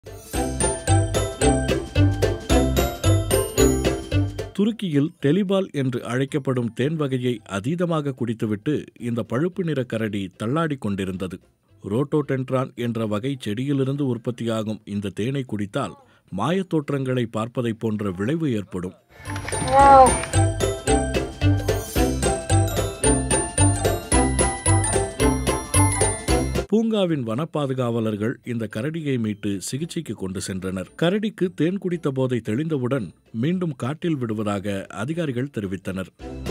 துருக்கியில் டெலிபால் என்று அழைக்கப்படும் தேன் வகையை அதீதமாக குடித்துவிட்டு இந்த பழுப்பு நிற கரடி தள்ளாடிக் கொண்டிருந்தது ரோட்டோடென்ட்ரான் என்ற வகை செடியிலிருந்து உற்பத்தியாகும் இந்த தேனை குடித்தால் மாயத் தோற்றங்களை பார்ப்பதைப் போன்ற விளைவு ஏற்படும் பூங்காவின் வன பாதுகாவலர்கள் இந்த கரடியை மீட்டு சிகிச்சைக்கு கொண்டு சென்றனர் கரடிக்கு தேன் குடித்த போதை தெளிந்தவுடன் மீண்டும் காட்டில் விடுவதாக அதிகாரிகள் தெரிவித்தனர்